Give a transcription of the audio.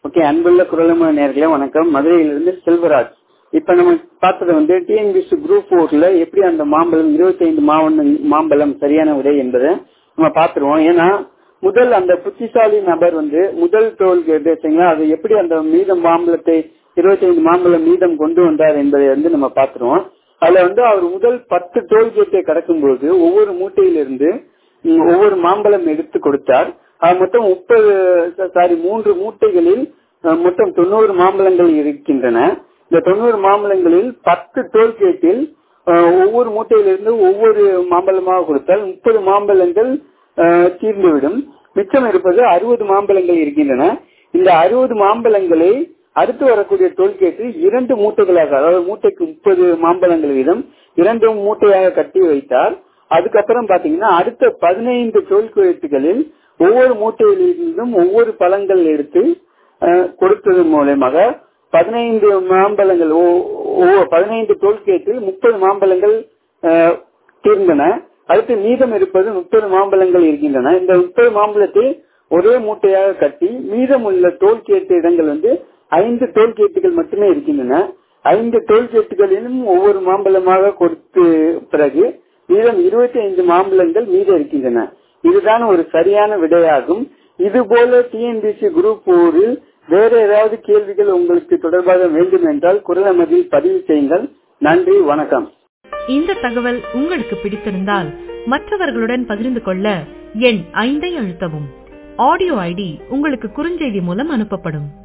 okay அன்புள்ள குரலம நேர்களே வணக்கம் மதுரையிலிருந்து செல்வராஜ் இப்ப நம்ம பார்த்தது வந்து டிஎன்பிசி குரூப் போர்ல எப்படி அந்த மாம்பழம் இருபத்தி ஐந்து மாம்பழம் சரியான விடை என்பதை நம்ம பாத்துருவோம் ஏன்னா முதல் அந்த புத்திசாலி நபர் வந்து முதல் தோல் கேட்டுங்களா அது எப்படி அந்த மீதம் மாம்பழத்தை இருபத்தி ஐந்து மாம்பழம் மீதம் கொண்டு வந்தார் என்பதை வந்து நம்ம பாத்துருவோம் அதுல வந்து அவர் முதல் பத்து டோல்கேட்டை கடக்கும் போது ஒவ்வொரு மூட்டையிலிருந்து ஒவ்வொரு மாம்பழம் எடுத்து கொடுத்தார் மொத்தம் முப்பது சாரி மூன்று மூட்டைகளில் மொத்தம் தொண்ணூறு மாம்பழங்கள் இருக்கின்றன இந்த தொண்ணூறு மாம்பழங்களில் பத்து டோல்கேட்டில் ஒவ்வொரு மூட்டையிலிருந்து ஒவ்வொரு மாம்பழமாக கொடுத்தால் முப்பது மாம்பழங்கள் தீர்ந்துவிடும் மிச்சம் இருப்பது அறுபது மாம்பழங்கள் இருக்கின்றன இந்த அறுபது மாம்பழங்களை அடுத்து வரக்கூடிய டோல்கேட்டில் இரண்டு மூட்டைகளாக அதாவது மூட்டைக்கு முப்பது மாம்பழங்கள் வீதம் இரண்டு மூட்டையாக கட்டி வைத்தார் அதுக்கப்புறம் பாத்தீங்கன்னா அடுத்த பதினைந்து டோல்கேட்டுகளில் ஒவ்வொரு மூட்டையிலிருந்தும் ஒவ்வொரு பழங்கள் எடுத்து கொடுத்ததன் மூலமாக பதினைந்து மாம்பழங்கள் பதினைந்து டோல்கேட்டில் முப்பது மாம்பழங்கள் தீர்ந்தன அடுத்து மீதம் இருப்பது முப்பது மாம்பழங்கள் இருக்கின்றன இந்த முப்பது மாம்பழத்தை ஒரே மூட்டையாக கட்டி மீதம் உள்ள டோல்கேட் இடங்கள் வந்து ஐந்து டோல்கேட்டுகள் மட்டுமே இருக்கின்றன ஐந்து டோல்கேட்டுகளிலும் ஒவ்வொரு மாம்பழமாக கொடுத்து பிறகு மீதம் இருபத்தி ஐந்து மாம்பழங்கள் மீதம் இருக்கின்றன இதுதான் ஒரு சரியான விடையாகும் இது போல டிஎன்பிசி குரூப் போரில் வேற ஏதாவது கேள்விகள் உங்களுக்கு தொடர்பாக வேண்டும் என்றால் குரல் அமைதியில் பதிவு செய்யுங்கள் நன்றி வணக்கம் இந்த தகவல் உங்களுக்கு பிடித்திருந்தால் மற்றவர்களுடன் பகிர்ந்து கொள்ள எண் ஐந்தை அழுத்தவும் ஆடியோ ஐடி உங்களுக்கு குறுஞ்செய்தி மூலம் அனுப்பப்படும்